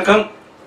வணக்கம்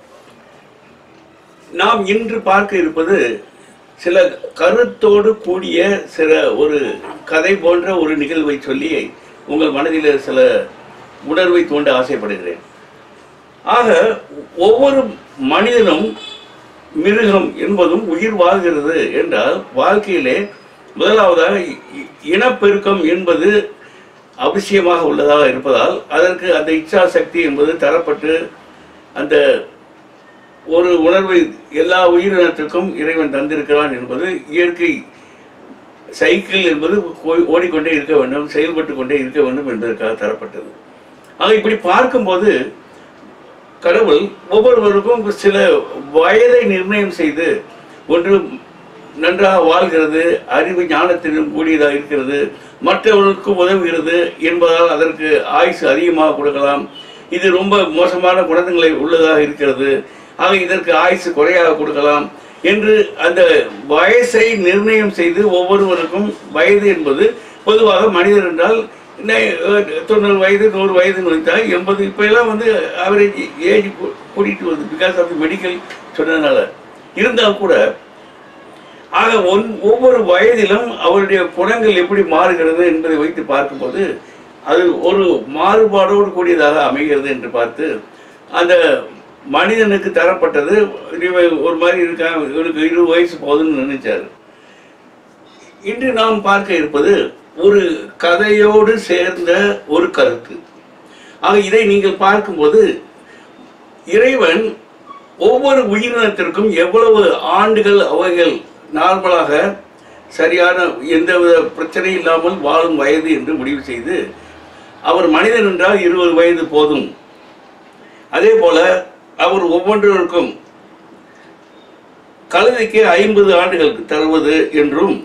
நாம் இன்று பார்க்க இருப்பது சில கருத்தோடு கூடிய சில ஒரு கதை போன்ற ஒரு நிகழ்வை சொல்லி உங்கள் மனதில் சில உணர்வை தூண்ட ஆசைப்படுகிறேன் ஆக ஒவ்வொரு மனிதனும் மிருகம் என்பதும் உயிர் வாழ்கிறது என்றால் வாழ்க்கையிலே முதலாவதாக இ- இ- இனப்பெருக்கம் என்பது அவசியமாக உள்ளதாக இருப்பதால் அதற்கு அந்த இச்சா சக்தி என்பது தரப்பட்டு அந்த ஒரு உணர்வை எல்லா உயிரினத்திற்கும் இறைவன் தந்திருக்கிறான் என்பது இயற்கை சைக்கிள் என்பது ஓ- ஓடிக்கொண்டே இருக்க வேண்டும் செயல்பட்டு கொண்டே இருக்க வேண்டும் என்பதற்காக தரப்பட்டது ஆக இப்படி பார்க்கும்போது கடவுள் ஒவ்வொருவருக்கும் சில வயதை நிர்ணயம் செய்து ஒன்று நன்றாக வாழ்கிறது அறிவு ஞானத்திலும் கூடியதாக இருக்கிறது மற்றவர்களுக்கு உதவுகிறது என்பதால் அதற்கு ஆயுசு அதிகமாக கொடுக்கலாம் இது ரொம்ப மோசமான குணங்களை உள்ளதாக இருக்கிறது ஆக இதற்கு ஆயுசு குறையாக கொடுக்கலாம் என்று அந்த வயசை நிர்ணயம் செய்து ஒவ்வொருவருக்கும் வயது என்பது பொதுவாக மனிதர் என்றால் நை- அஹ் தொண்ணூறு வயது நூறு வயது நினைத்தால் எண்பது இப்போ எல்லாம் வந்து ஆவரேஜ் ஏஜ் கூட்டிகிட்டு வருது பிகாஸ் ஆஃப் மெடிக்கல் சொன்னதுனால இருந்தால் கூட ஆக ஒன் ஒவ்வொரு வயதிலும் அவருடைய குணங்கள் எப்படி மாறுகிறது என்பதை வைத்து பார்க்கும்போது அது ஒரு மாறுபாடோடு கூடியதாக அமைகிறது என்று பார்த்து அந்த மனிதனுக்கு தரப்பட்டது இவன் ஒரு மாதிரி இருக்கான் இவனுக்கு இருபது வயசு போதும்னு நினைச்சாரு இன்று நாம் பார்க்க இருப்பது ஒரு கதையோடு சேர்ந்த ஒரு கருத்து ஆக இதை நீங்கள் பார்க்கும்போது இறைவன் ஒவ்வொரு உயிரினத்திற்கும் எவ்வளவு ஆண்டுகள் அவைகள் நார்மலாக சரியான எந்தவித பிரச்சனை இல்லாமல் வாழும் வயது என்று முடிவு செய்து அவர் மனிதன் என்றால் இருபது வயது போதும் அதே போல அவர் ஒவ்வொன்றிற்கும் கழுதைக்கு ஐம்பது ஆண்டுகள் தருவது என்றும்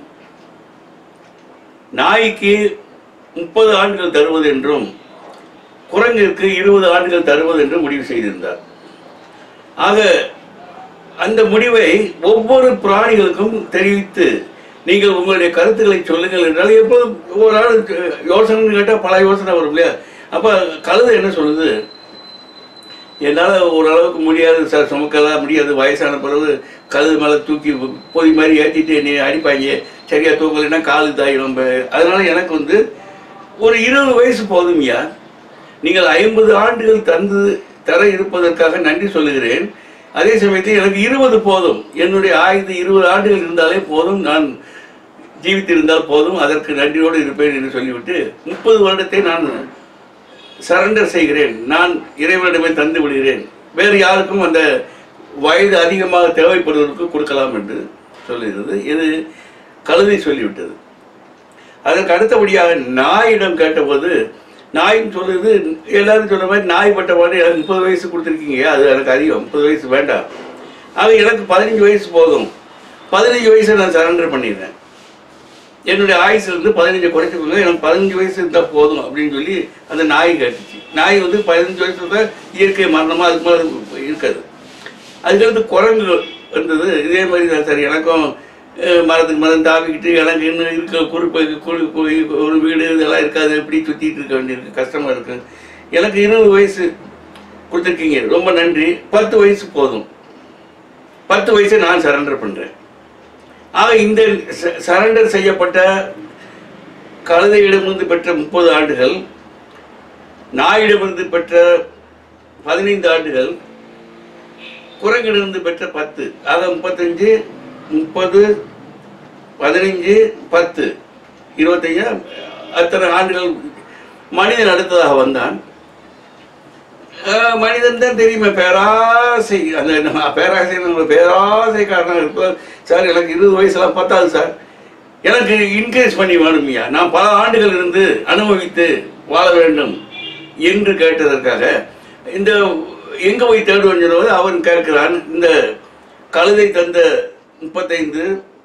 நாய்க்கு முப்பது ஆண்டுகள் தருவது என்றும் குரங்கிற்கு இருபது ஆண்டுகள் தருவது என்று முடிவு செய்திருந்தார் ஆக அந்த முடிவை ஒவ்வொரு பிராணிகளுக்கும் தெரிவித்து நீங்கள் உங்களுடைய கருத்துக்களை சொல்லுங்கள் என்றால் எப்போதும் ஒரு ஆள் யோசனை கேட்டால் பல யோசனை வரும் இல்லையா அப்போ கழுதை என்ன சொல்லுது என்னால் ஓரளவுக்கு முடியாது சார் சுமக்கலாம் முடியாது வயசான பிறகு கழுது மேலே தூக்கி பொதி மாதிரி ஏற்றிட்டு என்னை அடிப்பாங்க சரியா தூக்கலைன்னா காலு தாயிடும் அதனால எனக்கு வந்து ஒரு இருபது வயசு போதும்யா நீங்கள் ஐம்பது ஆண்டுகள் தந்து தர இருப்பதற்காக நன்றி சொல்லுகிறேன் அதே சமயத்தில் எனக்கு இருபது போதும் என்னுடைய ஆயுது இருபது ஆண்டுகள் இருந்தாலே போதும் நான் ஜீவித்திருந்தால் போதும் அதற்கு நன்றியோடு இருப்பேன் என்று சொல்லிவிட்டு முப்பது வருடத்தை நான் சரண்டர் செய்கிறேன் நான் இறைவனிடமே தந்து விடுகிறேன் வேறு யாருக்கும் அந்த வயது அதிகமாக தேவைப்படுவதற்கு கொடுக்கலாம் என்று சொல்லுகிறது இது கழுதை சொல்லிவிட்டது அதற்கு அடுத்தபடியாக நாயிடம் கேட்டபோது நாயும் சொல்லுது எல்லாரும் சொன்ன மாதிரி நாய் பட்ட மாதிரி எனக்கு முப்பது வயசு கொடுத்துருக்கீங்க அது எனக்கு அதிகம் முப்பது வயசு வேண்டாம் ஆக எனக்கு பதினஞ்சு வயசு போதும் பதினஞ்சு வயசை நான் சரண்டர் பண்ணிடுறேன் என்னுடைய ஆயுசுல இருந்து பதினஞ்சு குறைச்சிக்கோங்க எனக்கு பதினஞ்சு வயசு இருந்தால் போதும் அப்படின்னு சொல்லி அந்த நாய் கேட்டுச்சு நாய் வந்து பதினஞ்சு வயசுல தான் இயற்கை மரணமா அதுக்கு மேலே இருக்காது அதுக்கடுத்து குரங்கு வந்தது இதே மாதிரி தான் சார் எனக்கும் அஹ், மரத்துக்கு மரம் தாவிக்கிட்டு எனக்கு இன்னும் இருக்க குறிப்பு குழு கு- ஒரு வீடு இதெல்லாம் இருக்காது எப்படி சுற்றிட்டு இருக்க வேண்டியிருக்கு கஷ்டமாக இருக்கு எனக்கு இருபது வயசு கொடுத்துருக்கீங்க ரொம்ப நன்றி பத்து வயசு போதும் பத்து வயசை நான் சரண்டர் பண்ணுறேன் ஆக இந்த சரண்டர் செய்யப்பட்ட கழுதையிடமிருந்து பெற்ற முப்பது ஆண்டுகள் நாயிடமிருந்து பெற்ற பதினைந்து ஆண்டுகள் குரங்கிலிருந்து பெற்ற பத்து ஆக முப்பத்தஞ்சு முப்பது பதினஞ்சு பத்து இருபத்தஞ்சு அத்தனை ஆண்டுகள் மனிதன் அடுத்ததாக வந்தான் ஆஹ் மனிதன் தான் தெரியுமே பேராசை அந்த நம்ம பேராசை நம்ம பேராசை காரணம் இருக்கும் சார் எனக்கு இருபது வயசுலாம் பத்தாது சார் எனக்கு இன்க்ரீஸ் பண்ணி வேணும்யா நான் பல ஆண்டுகள் இருந்து அனுபவித்து வாழ வேண்டும் என்று கேட்டதற்காக இந்த எங்க போய் தேடுவேன் சொல்லுவது அவன் கேட்கிறான் இந்த கழுதை தந்த முப்பத்தைந்து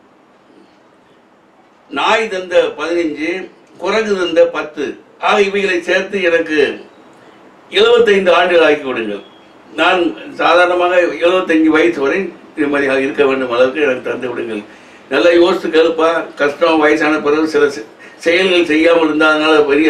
நாய் தந்த பதினஞ்சு குரங்கு தந்த பத்து ஆக இவைகளை சேர்த்து எனக்கு எழுபத்தைந்து ஆண்டுகள் ஆக்கி விடுங்கள் நான் சாதாரணமாக எழுபத்தஞ்சு வயசு வரை நிம்மதியாக இருக்க வேண்டும் அளவுக்கு எனக்கு தந்து விடுங்கள் நல்லா யோசித்து கேளுப்பா கஷ்டம் வயசான பிறகு சில செ- செயல்கள் செய்யாமல் இருந்தால் அதனால பெரிய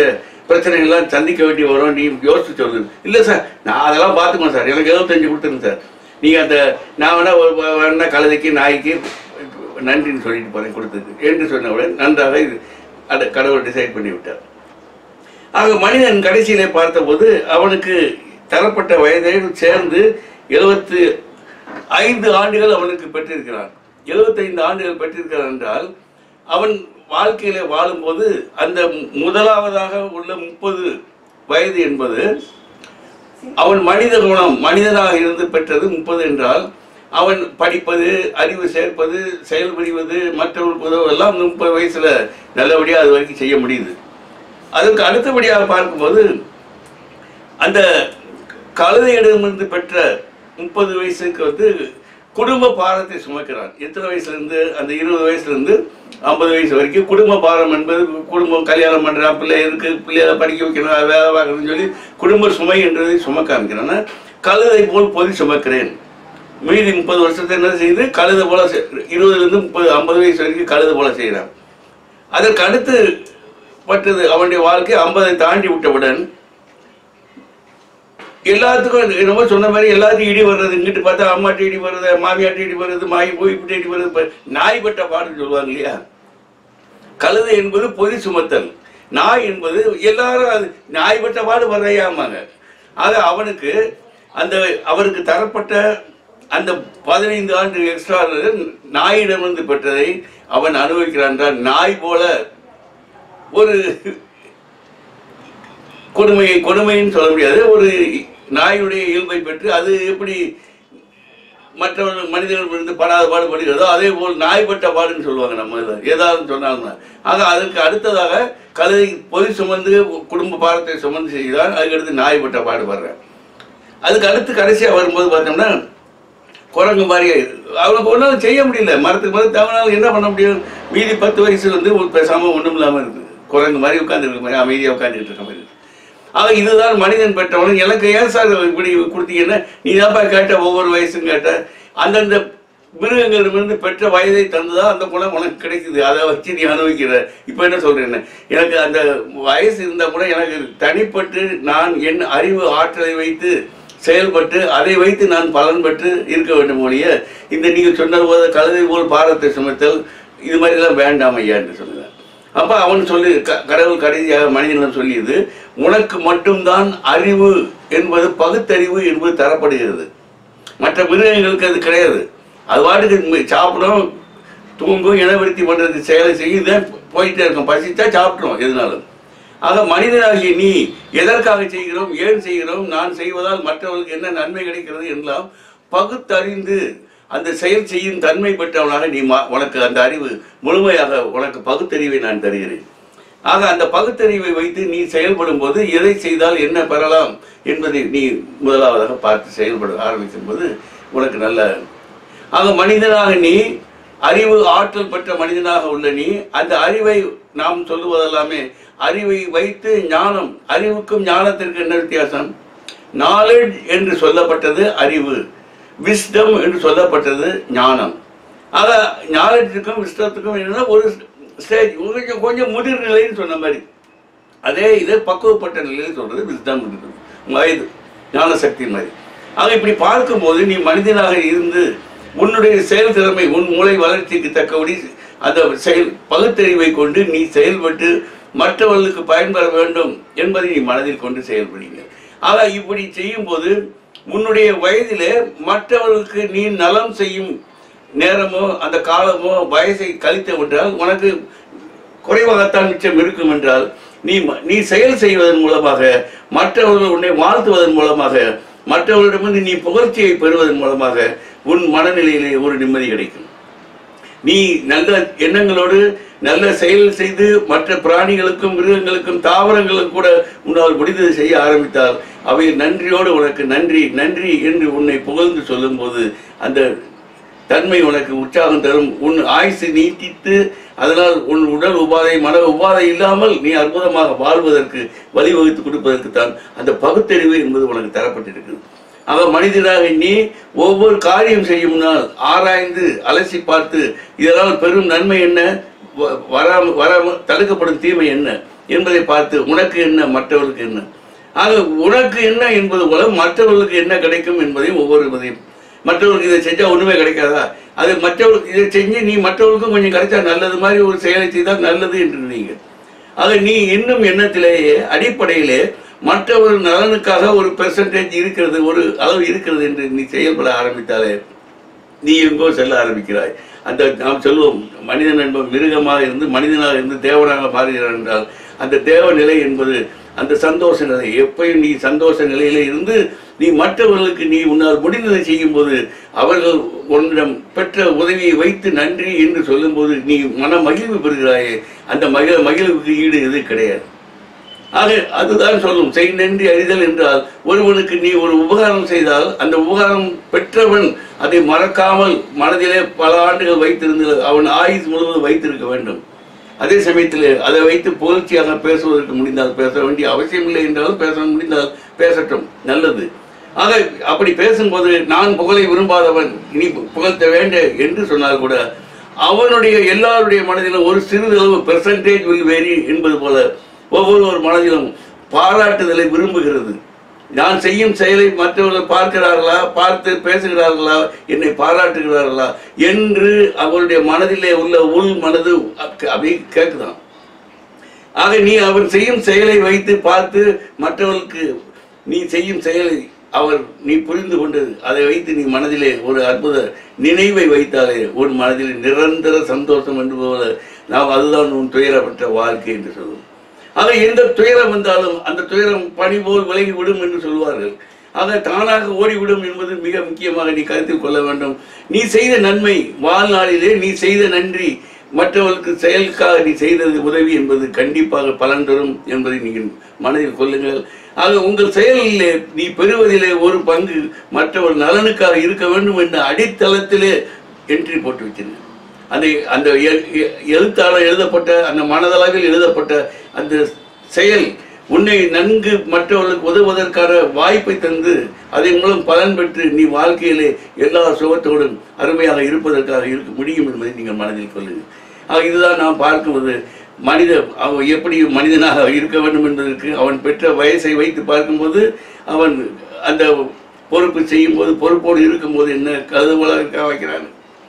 பிரச்சனைகள்லாம் சந்திக்க வேண்டி வரும் நீ யோசிச்சு சொல்லு இல்லை சார் நான் அதெல்லாம் பார்த்துக்குவேன் சார் எனக்கு எழுபத்தஞ்சு கொடுத்துருங்க சார் நீங்கள் அந்த நான் வேணா ஒரு வ- வேணா கழுதைக்கு நாய்க்கு நன்றின்னு சொல்லிட்டு போகிறேன் கொடுத்தது என்று சொன்னவுடன் நன்றாக இது அந்த கடவுள் டிசைட் பண்ணி விட்டார் ஆக மனிதன் கடைசியிலே பார்த்தபோது அவனுக்கு தரப்பட்ட வயதை சேர்ந்து எழுபத்து ஐந்து ஆண்டுகள் அவனுக்கு பெற்றிருக்கிறான் எழுபத்தைந்து ஆண்டுகள் பெற்றிருக்கிறான் என்றால் அவன் வாழ்க்கையில வாழும்போது அந்த முதலாவதாக உள்ள முப்பது வயது என்பது அவன் மனித குணம் மனிதனாக இருந்து பெற்றது முப்பது என்றால் அவன் படிப்பது அறிவு சேர்ப்பது செயல்புரிவது மற்றவர்களுக்கு உதவுவதெல்லாம் முப்பது வயசுல நல்லபடியா அது வரைக்கும் செய்ய முடியுது அதற்கு அடுத்தபடியாக பார்க்கும்போது அந்த கழுதையிடமிருந்து பெற்ற முப்பது வயசுக்கு வந்து குடும்ப பாரத்தை சுமக்கிறான் எத்தனை வயசுல இருந்து அந்த இருபது வயசுல இருந்து ஐம்பது வயசு வரைக்கும் குடும்ப பாரம் என்பது குடும்பம் கல்யாணம் பண்றான் பிள்ளை இருக்கு பிள்ளைகளை படிக்க வைக்கணும் அது வேலை பார்க்கணும்னு சொல்லி குடும்ப சுமை என்றதை சுமக்க ஆரம்பிக்கிறான் கழுதை போல் பொதி சுமக்கிறேன் மீதி முப்பது வருஷத்தை என்ன செய்து கழுதை போல செய்- இருபதுல இருந்து முப்பது ஐம்பது வயசு வரைக்கும் கழுதை போல செய்கிறான் அதற்கு அடுத்து பட்டது அவனுடைய வாழ்க்கை ஐம்பதை தாண்டி விட்டவுடன் எல்லாத்துக்கும் என்னமோ சொன்ன மாதிரி எல்லாத்துக்கும் இடி வர்றது இங்கிட்டு பார்த்தா அம்மாட்ட இடி வருது மாமியாட்ட இடி வருது மாய் போய் இப்படி இடி வருது இப்ப நாய் பட்ட பாடுன்னு சொல்லுவாங்க இல்லையா கழுதை என்பது பொதி சுமத்தல் நாய் என்பது எல்லாரும் அது நாய் பட்ட பாடு வரையாமாங்க ஆக அவனுக்கு அந்த அவருக்கு தரப்பட்ட அந்த பதினைந்து ஆண்டு எக்ஸ்ட்ரா நாயிடமிருந்து பெற்றதை அவன் அனுபவிக்கிறான் என்றால் நாய் போல ஒரு கொடுமையை கொடுமைன்னு சொல்ல முடியாது ஒரு நாயுடைய இயல்பை பெற்று அது எப்படி மற்றவர்கள் மனிதர்களிருந்து படாத பாடுபடுகிறதோ அதே போல் நாய்பட்ட பாடுன்னு சொல்லுவாங்க நம்ம இதில் ஏதாவது சொன்னாலும் ஆக அதற்கு அடுத்ததாக கழுதை பொதி சுமந்து குடும்ப பாரத்தை சுமந்து செய்தால் அதுக்கடுத்து நாய்பட்ட பாடுபடுறேன் அதுக்கு அடுத்து கடைசியாக வரும்போது பார்த்தோம்னா குரங்கு மாதிரி அவனுக்கு ஒன்றும் செய்ய முடியல மரத்துக்கு மரத்து அவனால் என்ன பண்ண முடியும் மீதி பத்து வயசு வந்து ஒரு பேசாமல் ஒன்றும் இல்லாமல் இருக்குது குரங்கு மாதிரி உட்காந்துருக்க மாதிரி அமைதியாக உட்காந்துட்டு இருக்க மாதிரி இருக்கு. ஆக இதுதான் மனிதன் பெற்றவன் எனக்கு ஏன் சார் இப்படி கொடுத்தீங்கன்னா நீ தான்ப்பா கேட்ட ஒவ்வொரு வயசும் கேட்ட அந்தந்த மிருகங்களிடமிருந்து பெற்ற வயதை தந்துதான் அந்த குணம் உனக்கு கிடைக்குது அதை வச்சு நீ அனுபவிக்கிற இப்போ என்ன சொல்றேன்னு எனக்கு அந்த வயசு இருந்தால் கூட எனக்கு தனிப்பட்டு நான் என் அறிவு ஆற்றலை வைத்து செயல்பட்டு அதை வைத்து நான் பலன் பெற்று இருக்க வேண்டும் ஒழிய இந்த நீங்கள் சொன்னது போல கழுதை போல் பாரத்தை சுமத்தல் இது மாதிரிலாம் வேண்டாம் ஐயா என்று சொல்லுவேன் அப்ப அவன் சொல்லி க- கடவுள் கடைசியாக மனிதனிடம் சொல்லியது உனக்கு மட்டும்தான் அறிவு என்பது பகுத்தறிவு என்பது தரப்படுகிறது மற்ற மிருகங்களுக்கு அது கிடையாது அது பாட்டுக்கு மி- சாப்பிடும் தூங்கும் இனவிருத்தி பண்றதுக்கு செயலை செய்யும் தான் போயிட்டே இருக்கும் பசிச்சா சாப்பிட்றோம் எதுனாலும் ஆக மனிதனாகிய நீ எதற்காக செய்கிறோம் ஏன் செய்கிறோம் நான் செய்வதால் மற்றவர்களுக்கு என்ன நன்மை கிடைக்கிறது எல்லாம் பகுத்தறிந்து அந்த செயல் செய்யும் தன்மை பெற்றவனாக நீ மா- உனக்கு அந்த அறிவு முழுமையாக உனக்கு பகுத்தறிவை நான் தருகிறேன் ஆக அந்த பகுத்தறிவை வைத்து நீ செயல்படும் போது எதை செய்தால் என்ன பெறலாம் என்பதை நீ முதலாவதாக பார்த்து செயல்பட ஆரம்பிக்கும் போது உனக்கு நல்ல ஆக மனிதனாக நீ அறிவு ஆற்றல் பெற்ற மனிதனாக உள்ள நீ அந்த அறிவை நாம் சொல்லுவதெல்லாமே அறிவை வைத்து ஞானம் அறிவுக்கும் ஞானத்திற்கு என்ன வித்தியாசம் நாலேஜ் என்று சொல்லப்பட்டது அறிவு விஸ்டம் என்று சொல்லப்பட்டது ஞானம் ஆக ஞானத்திற்கும் விஸ்டத்துக்கும் என்னன்னா ஒரு ஸ்டேஜ் கொஞ்சம் கொஞ்சம் முதிர் நிலைன்னு சொன்ன மாதிரி அதே இது பக்குவப்பட்ட நிலையில் சொல்றது விஸ்டம் வயது ஞான சக்தி மாதிரி ஆக இப்படி பார்க்கும்போது நீ மனிதனாக இருந்து உன்னுடைய செயல் திறமை உன் மூளை வளர்ச்சிக்கு தக்கபடி அந்த செயல் பகுத்தறிவை கொண்டு நீ செயல்பட்டு மற்றவர்களுக்கு பயன்பெற வேண்டும் என்பதை நீ மனதில் கொண்டு செயல்படுங்க ஆக இப்படி செய்யும்போது உன்னுடைய வயதிலே மற்றவர்களுக்கு நீ நலம் செய்யும் நேரமோ அந்த காலமோ வயசை கழித்து விட்டால் உனக்கு குறைவாகத்தான் மிச்சம் இருக்கும் என்றால் நீ ம- நீ செயல் செய்வதன் மூலமாக மற்றவர்கள் உன்னை வாழ்த்துவதன் மூலமாக மற்றவர்களிடமிருந்து நீ புகழ்ச்சியை பெறுவதன் மூலமாக உன் மனநிலையிலே ஒரு நிம்மதி கிடைக்கும் நீ நல்ல எண்ணங்களோடு நல்ல செயல் செய்து மற்ற பிராணிகளுக்கும் மிருகங்களுக்கும் தாவரங்களுக்கும் கூட உன்னால் முடிந்ததை செய்ய ஆரம்பித்தால் அவை நன்றியோடு உனக்கு நன்றி நன்றி என்று உன்னை புகழ்ந்து சொல்லும்போது அந்த தன்மை உனக்கு உற்சாகம் தரும் உன் ஆயுசை நீட்டித்து அதனால் உன் உடல் உபாதை மன உபாதை இல்லாமல் நீ அற்புதமாக வாழ்வதற்கு வழிவகுத்து கொடுப்பதற்கு தான் அந்த பகுத்தறிவு என்பது உனக்கு தரப்பட்டிருக்குது ஆக மனிதனாக நீ ஒவ்வொரு காரியம் செய்யும் நாள் ஆராய்ந்து அலசி பார்த்து இதனால் பெரும் நன்மை என்ன வ- வராம வராம தடுக்கப்படும் தீமை என்ன என்பதை பார்த்து உனக்கு என்ன மற்றவர்களுக்கு என்ன ஆக உனக்கு என்ன என்பது போல மற்றவர்களுக்கு என்ன கிடைக்கும் என்பதையும் ஒவ்வொரு இதையும் மற்றவர்களுக்கு இதை செஞ்சா ஒண்ணுமே கிடைக்காதா அது மற்றவர்களுக்கு இதை செஞ்சு நீ மற்றவர்களுக்கும் கொஞ்சம் கிடைச்சா நல்லது மாதிரி ஒரு செயலை செய்தால் நல்லது என்று நீங்கள் ஆக நீ இன்னும் எண்ணத்திலேயே அடிப்படையிலே மற்றவர் நலனுக்காக ஒரு பெர்சன்டேஜ் இருக்கிறது ஒரு அளவு இருக்கிறது என்று நீ செயல்பட ஆரம்பித்தாலே நீ எங்கோ செல்ல ஆரம்பிக்கிறாய் அந்த நாம் சொல்லுவோம் மனிதன் என்பவன் மிருகமாக இருந்து மனிதனாக இருந்து தேவனாக மாறுகிறான் என்றால் அந்த தேவ நிலை என்பது அந்த சந்தோஷ நிலை எப்பயும் நீ சந்தோஷ நிலையில இருந்து நீ மற்றவர்களுக்கு நீ உன்னால் முடிந்ததை செய்யும்போது அவர்கள் உன்னிடம் பெற்ற உதவியை வைத்து நன்றி என்று சொல்லும்போது நீ மன மகிழ்வு பெறுகிறாயே அந்த மகிழ மகிழ்வுக்கு ஈடு எது கிடையாது ஆக அதுதான் சொல்லும் செய் நன்றி அறிதல் என்றால் ஒருவனுக்கு நீ ஒரு உபகாரம் செய்தால் அந்த உபகாரம் பெற்றவன் அதை மறக்காமல் மனதிலே பல ஆண்டுகள் வைத்திருந்து அவன் ஆயுஸ் முழுவதும் வைத்திருக்க வேண்டும் அதே சமயத்தில் அதை வைத்து புகழ்ச்சியாக பேசுவதற்கு முடிந்தால் பேச வேண்டிய அவசியம் இல்லை என்றாலும் பேச முடிந்தால் பேசட்டும் நல்லது ஆக அப்படி பேசும்போது நான் புகழை விரும்பாதவன் இனி புகழ்த்த வேண்ட என்று சொன்னால் கூட அவனுடைய எல்லாருடைய மனதிலும் ஒரு சிறிதளவு பெர்சன்டேஜ் வில் வேரி என்பது போல ஒவ்வொரு மனதிலும் பாராட்டுதலை விரும்புகிறது நான் செய்யும் செயலை மற்றவர்கள் பார்க்கிறார்களா பார்த்து பேசுகிறார்களா என்னை பாராட்டுகிறார்களா என்று அவருடைய மனதிலே உள்ள உள் மனது அப்படி கேட்குதான் ஆக நீ அவன் செய்யும் செயலை வைத்து பார்த்து மற்றவர்களுக்கு நீ செய்யும் செயலை அவர் நீ புரிந்து கொண்டு அதை வைத்து நீ மனதிலே ஒரு அற்புத நினைவை வைத்தாலே உன் மனதில் நிரந்தர சந்தோஷம் என்று போல நாம் அதுதான் உன் துயரப்பட்ட வாழ்க்கை என்று சொல்லுவோம் ஆக எந்த துயரம் வந்தாலும் அந்த துயரம் பனி போல் விலகி விடும் என்று சொல்வார்கள் ஆக தானாக ஓடிவிடும் என்பது மிக முக்கியமாக நீ கருத்தில் கொள்ள வேண்டும் நீ செய்த நன்மை வாழ்நாளிலே நீ செய்த நன்றி மற்றவர்களுக்கு செயலுக்காக நீ செய்தது உதவி என்பது கண்டிப்பாக பலன் தரும் என்பதை நீங்கள் மனதில் கொள்ளுங்கள் ஆக உங்கள் செயலிலே நீ பெறுவதிலே ஒரு பங்கு மற்றவர் நலனுக்காக இருக்க வேண்டும் என்ற அடித்தளத்திலே என்ட்ரி போட்டு வச்சிருங்க அந்த அந்த எ- எ- எழுத்தாளர் எழுதப்பட்ட அந்த மனதளவில் எழுதப்பட்ட அந்த செயல் உன்னை நன்கு மற்றவர்களுக்கு உதவுவதற்கான வாய்ப்பை தந்து அதன் மூலம் பலன் பெற்று நீ வாழ்க்கையிலே எல்லா சுகத்தோடும் அருமையாக இருப்பதற்காக இருக்க முடியும் என்பதை நீங்கள் மனதில் கொள்ளுங்கள் ஆக இதுதான் நாம் பார்க்குவது மனித அவன் எப்படி மனிதனாக இருக்க வேண்டும் என்பதற்கு அவன் பெற்ற வயசை வைத்து பார்க்கும்போது அவன் அந்த பொறுப்பு செய்யும்போது பொறுப்போடு இருக்கும்போது என்ன கருதுகோளாக வைக்கிறான்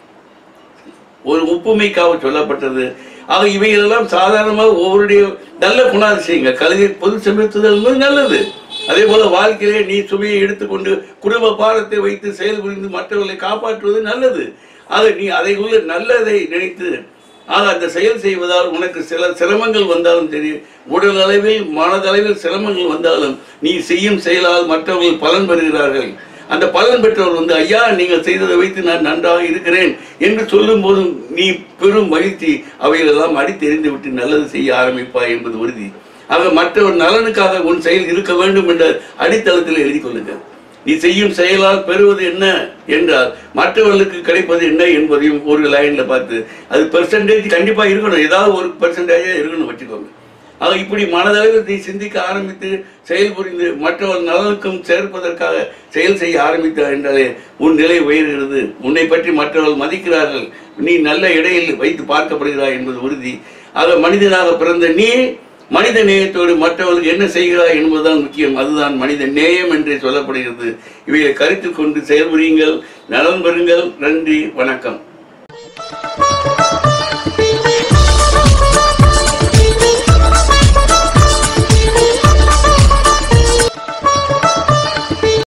ஒரு ஒப்புமைக்காக சொல்லப்பட்டது ஆக இவைகளெல்லாம் சாதாரணமாக ஒவ்வொருடைய நல்ல குணாதிசயங்கள் கல்வி பொது செலுத்துதல் என்பது நல்லது அதே போல வாழ்க்கையிலே நீ சுமையை எடுத்துக்கொண்டு குடும்ப பாரத்தை வைத்து செயல்புரிந்து மற்றவர்களை காப்பாற்றுவது நல்லது ஆக நீ அதை உள்ள நல்லதை நினைத்து ஆக அந்த செயல் செய்வதால் உனக்கு சில சிரமங்கள் வந்தாலும் சரி உடல் அளவில் மனதளவில் சிரமங்கள் வந்தாலும் நீ செய்யும் செயலால் மற்றவர்கள் பலன் பெறுகிறார்கள் அந்த பலன் பெற்றவர் வந்து ஐயா நீங்கள் செய்ததை வைத்து நான் நன்றாக இருக்கிறேன் என்று சொல்லும் போதும் நீ பெரும் மகிழ்ச்சி அவைகளெல்லாம் அடித்தெறிந்து விட்டு நல்லது செய்ய ஆரம்பிப்பாய் என்பது உறுதி ஆக மற்றவர் நலனுக்காக உன் செயல் இருக்க வேண்டும் என்ற அடித்தளத்தில் எழுதி கொள்ளுங்கள் நீ செய்யும் செயலால் பெறுவது என்ன என்றால் மற்றவர்களுக்கு கிடைப்பது என்ன என்பதையும் ஒரு லைன்ல பார்த்து அது பெர்சன்டேஜ் கண்டிப்பா இருக்கணும் ஏதாவது ஒரு பெர்சன்டேஜா இருக்கணும் வச்சுக்கோங்க ஆக இப்படி மனதளவில் நீ சிந்திக்க ஆரம்பித்து செயல்புரிந்து மற்றவர் நலனுக்கும் சேர்ப்பதற்காக செயல் செய்ய ஆரம்பித்தார் என்றாலே உன் நிலை உயர்கிறது உன்னை பற்றி மற்றவர்கள் மதிக்கிறார்கள் நீ நல்ல இடையில் வைத்து பார்க்கப்படுகிறாய் என்பது உறுதி ஆக மனிதனாக பிறந்த நீ மனித நேயத்தோடு மற்றவர்களுக்கு என்ன செய்கிறாய் என்பதுதான் முக்கியம் அதுதான் மனித நேயம் என்றே சொல்லப்படுகிறது இவைகளை கருத்தில் கொண்டு செயல்புரியுங்கள் நலன் பெறுங்கள் நன்றி வணக்கம்